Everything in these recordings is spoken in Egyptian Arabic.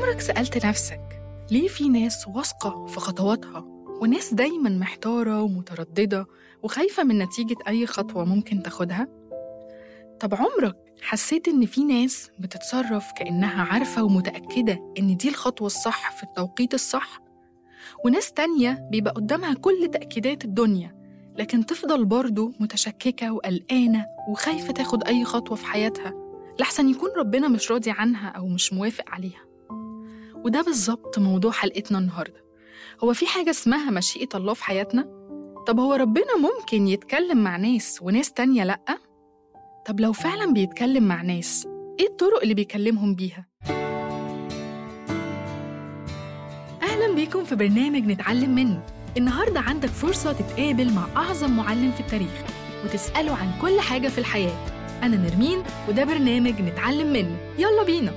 عمرك سألت نفسك ليه في ناس واثقة في خطواتها وناس دايما محتارة ومترددة وخايفة من نتيجة أي خطوة ممكن تاخدها؟ طب عمرك حسيت إن في ناس بتتصرف كأنها عارفة ومتأكدة إن دي الخطوة الصح في التوقيت الصح؟ وناس تانية بيبقى قدامها كل تأكيدات الدنيا لكن تفضل برضه متشككة وقلقانة وخايفة تاخد أي خطوة في حياتها لحسن يكون ربنا مش راضي عنها أو مش موافق عليها وده بالظبط موضوع حلقتنا النهاردة هو في حاجة اسمها مشيئة الله في حياتنا؟ طب هو ربنا ممكن يتكلم مع ناس وناس تانية لأ؟ طب لو فعلا بيتكلم مع ناس إيه الطرق اللي بيكلمهم بيها؟ أهلا بيكم في برنامج نتعلم منه النهاردة عندك فرصة تتقابل مع أعظم معلم في التاريخ وتسأله عن كل حاجة في الحياة أنا نرمين وده برنامج نتعلم منه يلا بينا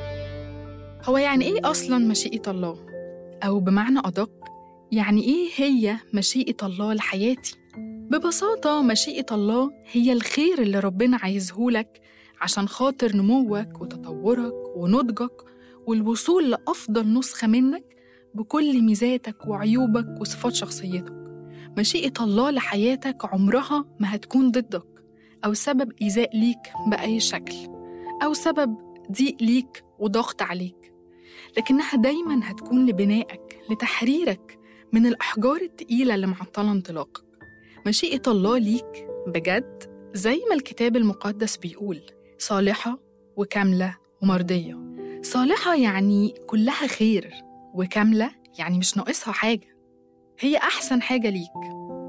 هو يعني إيه أصلا مشيئة الله؟ أو بمعنى أدق يعني إيه هي مشيئة الله لحياتي؟ ببساطة مشيئة الله هي الخير اللي ربنا عايزهولك عشان خاطر نموك وتطورك ونضجك والوصول لأفضل نسخة منك بكل ميزاتك وعيوبك وصفات شخصيتك مشيئة الله لحياتك عمرها ما هتكون ضدك أو سبب إيذاء ليك بأي شكل أو سبب ضيق ليك وضغط عليك لكنها دايما هتكون لبنائك لتحريرك من الأحجار التقيلة اللي معطلة انطلاقك مشيئة الله ليك بجد زي ما الكتاب المقدس بيقول صالحة وكاملة ومرضية صالحة يعني كلها خير وكاملة يعني مش ناقصها حاجة هي أحسن حاجة ليك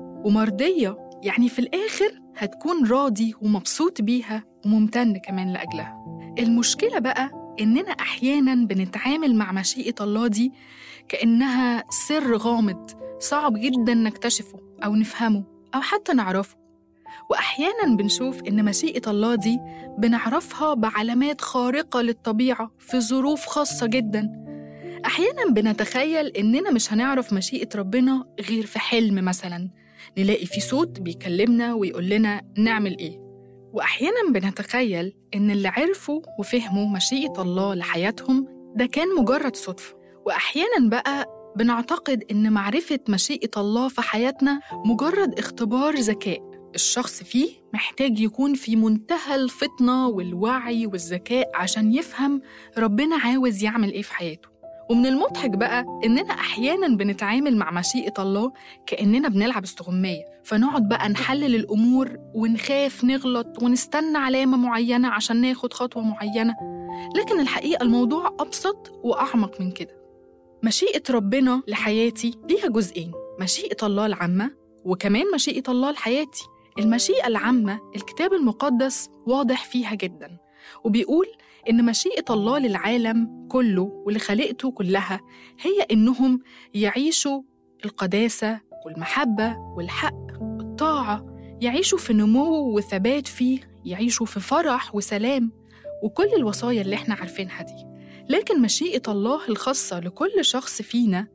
ومرضية يعني في الآخر هتكون راضي ومبسوط بيها وممتن كمان لأجلها المشكلة بقى إننا أحياناً بنتعامل مع مشيئة الله دي كأنها سر غامض صعب جداً نكتشفه أو نفهمه أو حتى نعرفه وأحياناً بنشوف إن مشيئة الله دي بنعرفها بعلامات خارقة للطبيعة في ظروف خاصة جداً أحياناً بنتخيل إننا مش هنعرف مشيئة ربنا غير في حلم مثلاً نلاقي في صوت بيكلمنا ويقول لنا نعمل إيه وأحيانا بنتخيل إن اللي عرفوا وفهموا مشيئة الله لحياتهم ده كان مجرد صدفة وأحيانا بقى بنعتقد إن معرفة مشيئة الله في حياتنا مجرد اختبار ذكاء الشخص فيه محتاج يكون في منتهى الفطنة والوعي والذكاء عشان يفهم ربنا عاوز يعمل إيه في حياته ومن المضحك بقى إننا أحياناً بنتعامل مع مشيئة الله كأننا بنلعب استغماية فنقعد بقى نحلل الأمور ونخاف نغلط ونستنى علامة معينة عشان ناخد خطوة معينة لكن الحقيقة الموضوع أبسط وأعمق من كده مشيئة ربنا لحياتي ليها جزئين مشيئة الله العامة وكمان مشيئة الله لحياتي المشيئة العامة الكتاب المقدس واضح فيها جدا وبيقول إن مشيئة الله للعالم كله ولخليقته كلها هي إنهم يعيشوا القداسة والمحبة والحق والطاعة يعيشوا في نمو وثبات فيه يعيشوا في فرح وسلام وكل الوصايا اللي احنا عارفينها دي لكن مشيئة الله الخاصة لكل شخص فينا